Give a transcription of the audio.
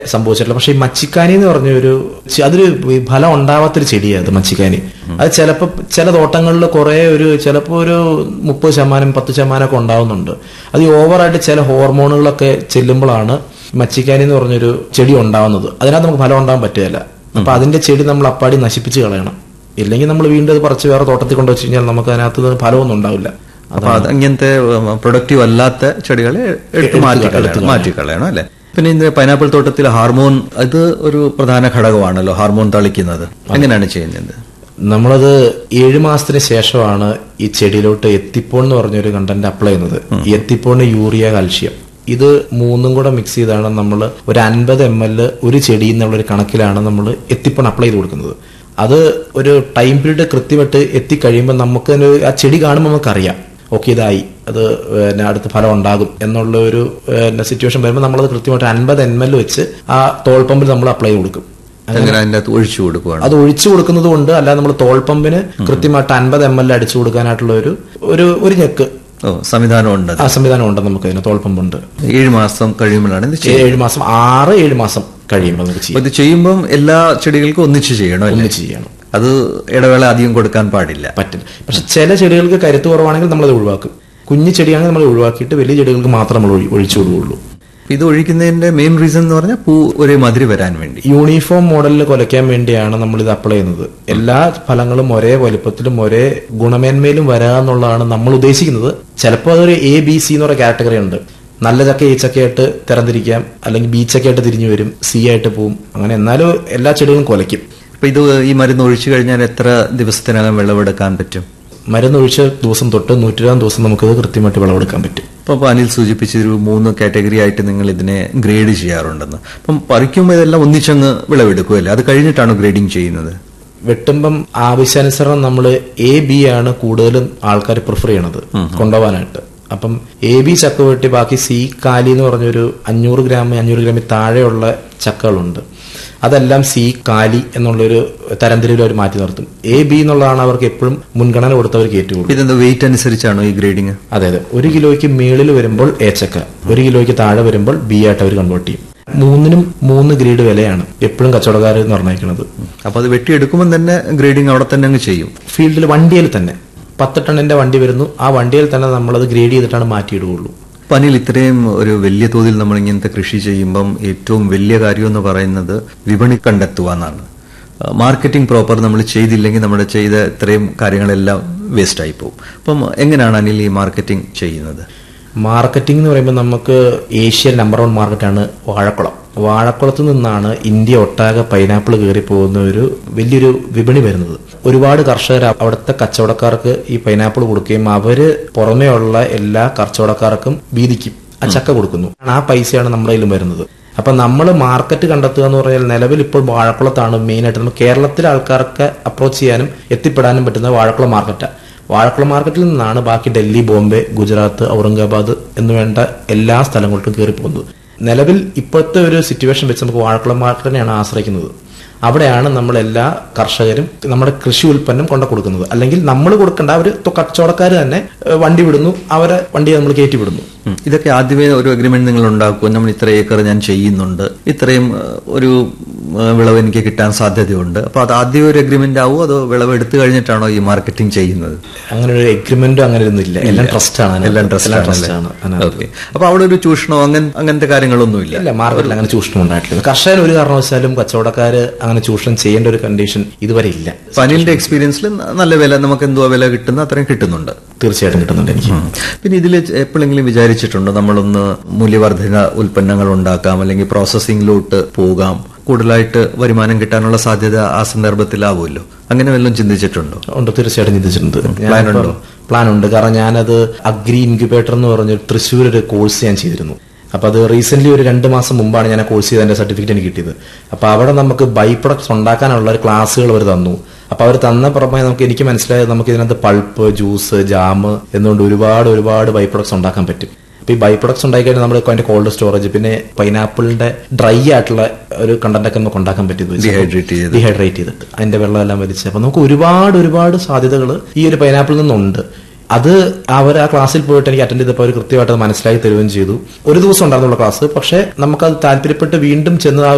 സംഭവിച്ചിട്ടില്ല പക്ഷെ ഈ മച്ചിക്കാനി എന്ന് പറഞ്ഞ ഒരു ചെ- അതൊരു ഫലം ഉണ്ടാവാത്തൊരു ചെടിയാണ് അത് മച്ചിക്കാനി അത് ചിലപ്പോൾ ചില തോട്ടങ്ങളിൽ കുറെ ഒരു ചിലപ്പോൾ ഒരു മുപ്പത് ശതമാനം പത്ത് ശതമാനം ഒക്കെ ഉണ്ടാവുന്നുണ്ട് അത് ഈ ഓവറായിട്ട് ചില ഹോർമോണുകളൊക്കെ ചെല്ലുമ്പോഴാണ് മച്ചിക്കാനി എന്ന് പറഞ്ഞൊരു ചെടി ഉണ്ടാവുന്നത് അതിനകത്ത് നമുക്ക് ഫലം ഉണ്ടാവാൻ പറ്റുകയില്ല അപ്പൊ അതിന്റെ ചെടി നമ്മൾ അപ്പാടി നശിപ്പിച്ച് കളയണം ഇല്ലെങ്കിൽ നമ്മൾ വീണ്ടും അത് പറിച്ച് വേറെ തോട്ടത്തിൽ കൊണ്ടു വെച്ച് കഴിഞ്ഞാൽ നമുക്ക് അതിനകത്ത് ഫലമൊന്നും ഉണ്ടാവില്ല അപ്പൊ അത് അങ്ങനത്തെ പ്രൊഡക്റ്റീവ് അല്ലാത്ത ചെടികളെ എടുത്ത് മാറ്റി എടുത്ത് കളയണം മാറ്റി കളയണം അല്ലെ പിന്നെ ഇന്ന് പൈനാപ്പിൾ തോട്ടത്തിൽ ഹാർമോൺ അത് ഒരു പ്രധാന ഘടകമാണല്ലോ ഹാർമോൺ തളിക്കുന്നത് എങ്ങനെയാണ് ചെയ്യുന്നത് നമ്മളത് ഏഴ് മാസത്തിന് ശേഷമാണ് ഈ ചെടിയിലോട്ട് എത്തിപ്പോൺ എന്ന് പറഞ്ഞൊരു കണ്ടന്റ് അപ്ലൈ ചെയ്യുന്നത് ഈ എത്തിപ്പോണ് യൂറിയ കാൽഷ്യം ഇത് മൂന്നും കൂടെ മിക്സ് ചെയ്താണ് നമ്മൾ ഒരു അൻപത് എം എൽ ഒരു ചെടി എന്നുള്ളൊരു കണക്കിലാണ് നമ്മൾ എത്തിപ്പോൺ അപ്ലൈ ചെയ്ത് കൊടുക്കുന്നത് അത് ഒരു ടൈം പീരീഡ് കൃത്യമായിട്ട് എത്തിക്കഴിയുമ്പോൾ നമുക്ക് തന്നെ ഒരു- ആ ചെടി കാണുമ്പോൾ നമുക്കറിയാം ഓക്കെ ഇതായി അത് പിന്നെ അടുത്ത ഫലം ഉണ്ടാകും എന്നുള്ള ഒരു സിറ്റുവേഷൻ വരുമ്പോൾ നമ്മളത് കൃത്യമായിട്ട് അൻപത് എം എൽ വെച്ച് ആ തോൾ പമ്പിൽ നമ്മൾ അപ്ലൈ ചെയ്ത് കൊടുക്കും എങ്ങനെ അതിന്റെ അകത്ത് ഒഴിച്ചു കൊടുക്കുകയാണ് അത് ഒഴിച്ചു കൊടുക്കുന്നത് കൊണ്ട് അല്ലാതെ നമ്മൾ തോൾ പമ്പിന് കൃത്യമായിട്ട് അൻപത് എം എൽ അടിച്ചു കൊടുക്കാനായിട്ടുള്ള ഒരു ഒരു ഒരു ഞെക്ക് ഓ സംവിധാനം ഉണ്ട് ആ സംവിധാനം ഉണ്ട് നമുക്ക് അതിന് തോൾ പമ്പുണ്ട് ഏഴ് മാസം കഴിയുമ്പോഴാണ് ഇത് ചെയ്യുന്നത് ഏഴ് മാസം ആറ് ഏഴ് മാസം കഴിയുമ്പോൾ നമുക്ക് അപ്പൊ ചെയ്യാം ഇത് ചെയ്യുമ്പം എല്ലാ ചെടികൾക്കും ഒന്നിച്ച് ചെയ്യണം അല്ലേ ഒന്നിച്ച് ചെയ്യണം അത് ഇടവേള അധികം കൊടുക്കാൻ പാടില്ല പറ്റില്ല പക്ഷെ ചില ചെടികൾക്ക് കരുത്ത് കുറവാണെങ്കിൽ നമ്മളത് ഒഴിവാക്കും കുഞ്ഞു ചെടിയാണെങ്കിൽ നമ്മൾ ഒഴിവാക്കിയിട്ട് വലിയ ചെടികൾക്ക് മാത്രം നമ്മൾ ഒഴി- ഒഴിച്ചു കൊടുക്കുകയുള്ളൂ അപ്പൊ ഇത് ഒഴിക്കുന്നതിന്റെ മെയിൻ റീസൺ എന്ന് പറഞ്ഞാൽ പൂ ഒരേ മാതിരി വരാൻ വേണ്ടി യൂണിഫോം മോഡലിൽ കൊലയ്ക്കാൻ വേണ്ടിയാണ് നമ്മൾ ഇത് അപ്ലൈ ചെയ്യുന്നത് എല്ലാ ഫലങ്ങളും ഒരേ വലുപ്പത്തിലും ഒരേ ഗുണമേന്മയിലും വരാ എന്നുള്ളതാണ് നമ്മൾ ഉദ്ദേശിക്കുന്നത് ചിലപ്പോൾ അതൊരു എ ബി സി എന്ന് പറയുന്ന കാറ്റഗറി ഉണ്ട് നല്ല ചക്ക ഈ ചക്കയായിട്ട് തരംതിരിക്കാം അല്ലെങ്കിൽ ബി ചക്കയായിട്ട് തിരിഞ്ഞു വരും സി ആയിട്ട് പോവും അങ്ങനെ എന്നാലും എല്ലാ ചെടികളും കൊലയ്ക്കും അപ്പൊ ഇത് ഈ മരുന്ന് ഒഴിച്ചു കഴിഞ്ഞാൽ എത്ര ദിവസത്തിനകം വിളവെടുക്കാൻ പറ്റും മരുന്ന് ഒഴിച്ച ദിവസം തൊട്ട് നൂറ്റിരുപതാം ദിവസം നമുക്കത് കൃത്യമായിട്ട് വിളവെടുക്കാൻ പറ്റും അപ്പൊ ഇപ്പൊ അനിൽ സൂചിപ്പിച്ച ഒരു മൂന്ന് കാറ്റഗറി ആയിട്ട് നിങ്ങൾ ഇതിനെ ഗ്രേഡ് ചെയ്യാറുണ്ടെന്ന് അപ്പം പറിക്കുമ്പോൾ ഇതെല്ലാം ഒന്നിച്ചങ്ങ് വിളവെടുക്കുമല്ലേ അത് കഴിഞ്ഞിട്ടാണ് ഗ്രേഡിംഗ് ചെയ്യുന്നത് വെട്ടുമ്പം ആവശ്യാനുസരണം നമ്മൾ എ ബി ആണ് കൂടുതലും ആൾക്കാർ പ്രിഫർ ചെയ്യണത് കൊണ്ടുപോകാനായിട്ട് അപ്പം എ ബി ചക്ക വെട്ടി ബാക്കി സി കാലി എന്ന് പറഞ്ഞൊരു അഞ്ഞൂറ് ഗ്രാം അഞ്ഞൂറ് ഗ്രാമിൽ താഴെയുള്ള ചക്കകളുണ്ട് അതെല്ലാം സി കാലി എന്നുള്ളൊരു തരംതിരിവിൽ അവർ മാറ്റി നിർത്തും എ ബി എന്നുള്ളതാണ് അവർക്ക് എപ്പോഴും മുൻഗണന കൊടുത്തവർ കയറ്റുകയുള്ളൂ അപ്പൊ ഇതെന്താ വെയിറ്റ് അനുസരിച്ചാണോ ഈ ഗ്രേഡിങ് അതെ അതെ ഒരു കിലോയ്ക്ക് മേളിൽ വരുമ്പോൾ എ ചക്ക ഒരു കിലോയ്ക്ക് താഴെ വരുമ്പോൾ ബി ആയിട്ട് അവർ കൺവേർട്ട് ചെയ്യും മൂന്നിനും മൂന്ന് ഗ്രേഡ് വിലയാണ് എപ്പോഴും കച്ചവടക്കാർ നിർണ്ണയിക്കുന്നത് അപ്പൊ അത് വെട്ടിയെടുക്കുമ്പോൾ തന്നെ ഗ്രേഡിംഗ് അവിടെ തന്നെ അങ്ങ് ചെയ്യും ഫീൽഡിൽ വണ്ടിയിൽ തന്നെ പത്ത് ടണ്ണിന്റെ വണ്ടി വരുന്നു ആ വണ്ടിയിൽ തന്നെ നമ്മളത് ഗ്രേഡ് ചെയ്തിട്ടാണ് മാറ്റിയിടുകയുള്ളൂ അപ്പൊ അനിൽ ഇത്രയും ഒരു വലിയ തോതിൽ നമ്മൾ ഇങ്ങനത്തെ കൃഷി ചെയ്യുമ്പം ഏറ്റവും വലിയ കാര്യം എന്ന് പറയുന്നത് വിപണി കണ്ടെത്തുക എന്നാണ് മാർക്കറ്റിംഗ് പ്രോപ്പർ നമ്മൾ ചെയ്തില്ലെങ്കിൽ നമ്മുടെ ചെയ്ത ഇത്രയും കാര്യങ്ങളെല്ലാം വേസ്റ്റ് ആയി പോകും അപ്പം എങ്ങനെയാണ് അനിൽ ഈ മാർക്കറ്റിംഗ് ചെയ്യുന്നത് മാർക്കറ്റിംഗ് എന്ന് പറയുമ്പോൾ നമുക്ക് ഏഷ്യൻ നമ്പർ വൺ മാർക്കറ്റാണ് വാഴക്കുളം വാഴക്കുളത്ത് നിന്നാണ് ഇന്ത്യ ഒട്ടാകെ പൈനാപ്പിൾ കയറി പോകുന്ന ഒരു വലിയൊരു വിപണി വരുന്നത് ഒരുപാട് കർഷകർ അവിടുത്തെ കച്ചവടക്കാർക്ക് ഈ പൈനാപ്പിൾ കൊടുക്കുകയും അവര് പുറമേയുള്ള എല്ലാ കച്ചവടക്കാർക്കും വീതിക്കും ആ ചക്ക കൊടുക്കുന്നു ആ പൈസയാണ് നമ്മുടെ കയ്യിലും വരുന്നത് അപ്പൊ നമ്മൾ മാർക്കറ്റ് കണ്ടെത്തുക എന്ന് പറഞ്ഞാൽ നിലവിൽ ഇപ്പോൾ വാഴക്കുളത്താണ് മെയിൻ ആയിട്ട് നമ്മൾ കേരളത്തിലെ ആൾക്കാർക്ക് അപ്രോച്ച് ചെയ്യാനും എത്തിപ്പെടാനും പറ്റുന്ന വാഴക്കുളം മാർക്കറ്റാണ് വാഴക്കുളം മാർക്കറ്റിൽ നിന്നാണ് ബാക്കി ഡൽഹി ബോംബെ ഗുജറാത്ത് ഔറംഗാബാദ് എന്ന് വേണ്ട എല്ലാ സ്ഥലങ്ങളിലും കയറി പോകുന്നത് നിലവിൽ ഇപ്പോഴത്തെ ഒരു സിറ്റുവേഷൻ വെച്ച് നമുക്ക് വാഴക്കുളം മാർക്കറ്റിനെയാണ് ആശ്രയിക്കുന്നത് അവിടെയാണ് നമ്മൾ എല്ലാ കർഷകരും നമ്മുടെ കൃഷി ഉൽപ്പന്നം കൊണ്ട കൊടുക്കുന്നത് അല്ലെങ്കിൽ നമ്മൾ കൊടുക്കേണ്ട അവർ കച്ചവടക്കാർ തന്നെ ഏഹ്, വണ്ടി വിടുന്നു അവരെ വണ്ടി നമ്മൾ കയറ്റി വിടുന്നു ഉം. ഇതൊക്കെ ആദ്യമേ ഒരു അഗ്രിമെന്റ് നിങ്ങൾ ഉണ്ടാക്കും നമ്മൾ ഇത്ര ഏക്കർ ഞാൻ ചെയ്യുന്നുണ്ട് ഇത്രയും ഏഹ്, ഒരു ഏഹ്, വിളവ് എനിക്ക് കിട്ടാൻ സാധ്യതയുണ്ട് അപ്പൊ അത് ആദ്യം ഒരു അഗ്രിമെന്റ് ആവുമോ അതോ വിളവ് എടുത്തു കഴിഞ്ഞിട്ടാണോ ഈ മാർക്കറ്റിംഗ് ചെയ്യുന്നത് അങ്ങനെ ഒരു എഗ്രിമെന്റും അങ്ങനെ ഒന്നും ഇല്ല എല്ലാം ട്രസ്റ്റ് ആണ് എല്ലാം ട്രസ്റ്റ് ട്രസ്റ്റ് ആണ് അതിനകത്ത്. ഓക്കെ അപ്പൊ അവിടെ ഒരു ചൂഷണോ അങ്ങനെ അങ്ങനത്തെ കാര്യങ്ങളൊന്നും ഇല്ല ഇല്ല മാർക്കറ്റിൽ അങ്ങനെ ചൂഷണം ഉണ്ടായിട്ടില്ല കർഷകർ ഒരു കാരണവശാലും കച്ചവടക്കാര് അങ്ങനെ ചൂഷണം ചെയ്യേണ്ട ഒരു കണ്ടീഷൻ ഇതുവരെ ഇല്ല അപ്പൊ അനിലിന്റെ എക്സ്പീരിയൻസിൽ നല്ല വില നമുക്ക് എന്തോ വില കിട്ടുന്ന അത്രയും കിട്ടുന്നുണ്ട് തീർച്ചയായിട്ടും കിട്ടുന്നുണ്ട് എനിക്ക് പിന്നെ ഇതിൽ എപ്പോഴെങ്കിലും വിചാരിച്ചിട്ടുണ്ടോ നമ്മളൊന്ന് മൂല്യവർദ്ധിത ഉൽപ്പന്നങ്ങൾ ഉണ്ടാക്കാം അല്ലെങ്കിൽ പ്രോസസ്സിംഗിലോട്ട് പോകാം കൂടുതലായിട്ട് വരുമാനം കിട്ടാനുള്ള സാധ്യത ആ സന്ദർഭത്തിലാവുമല്ലോ അങ്ങനെ വല്ലതും ചിന്തിച്ചിട്ടുണ്ടോ ഉണ്ട് തീർച്ചയായിട്ടും ചിന്തിച്ചിട്ടുണ്ട് Plan ഉണ്ടോ? പ്ലാൻ ഉണ്ട് കാരണം ഞാനത് അഗ്രി ഇൻക്യുബേറ്റർ എന്ന് പറഞ്ഞ തൃശ്ശൂർ ഒരു കോഴ്സ് ഞാൻ ചെയ്തിരുന്നു അപ്പൊ അത് റീസെന്റ് ഒരു രണ്ട് മാസം മുമ്പാണ് ഞാൻ ആ കോഴ്സ് ചെയ്ത് എന്റെ സർട്ടിഫിക്കറ്റ് എനിക്ക് കിട്ടിയത് അപ്പൊ അവിടെ നമുക്ക് ബൈ പ്രൊഡക്ട്സ് ഉണ്ടാക്കാനുള്ള ഒരു ക്ലാസ്സുകൾ അവർ തന്നു അപ്പൊ അവർ തന്ന പുറമെ നമുക്ക് എനിക്ക് മനസ്സിലായത് നമുക്ക് ഇതിനകത്ത് പൾപ്പ് ജ്യൂസ് ജാം എന്നുകൊണ്ട് ഒരുപാട് ഒരുപാട് ബൈ പ്രൊഡക്ട്സ് ഉണ്ടാക്കാൻ പറ്റും അപ്പൊ ഈ ബൈ പ്രൊഡക്ട്സ് ഉണ്ടാക്കി കഴിഞ്ഞാൽ നമ്മൾ അതിന്റെ കോൾഡ് സ്റ്റോറേജ് പിന്നെ പൈനാപ്പിളിന്റെ ഡ്രൈ ആയിട്ടുള്ള ഒരു കണ്ടന്റ് ഒക്കെ നമുക്ക് ഉണ്ടാക്കാൻ പറ്റും Dehydrate ചെയ്ത്. ഡീഹൈഡ്രേറ്റ് ചെയ്തിട്ട് അതിന്റെ വെള്ളം എല്ലാം വലിച്ച് അപ്പൊ നമുക്ക് ഒരുപാട് ഒരുപാട് സാധ്യതകൾ ഈ ഒരു പൈനാപ്പിളിൽ നിന്നുണ്ട് അത് അവർ ആ ക്ലാസ്സിൽ പോയിട്ട് എനിക്ക് അറ്റൻഡ് ചെയ്തപ്പോൾ അവർ കൃത്യമായിട്ട് അത് മനസ്സിലാക്കി തരുകയും ചെയ്തു ഒരു ദിവസം ഉണ്ടായിരുന്നുള്ള ക്ലാസ് പക്ഷെ നമുക്കത് താല്പര്യപ്പെട്ട് വീണ്ടും ചെന്ന് ആ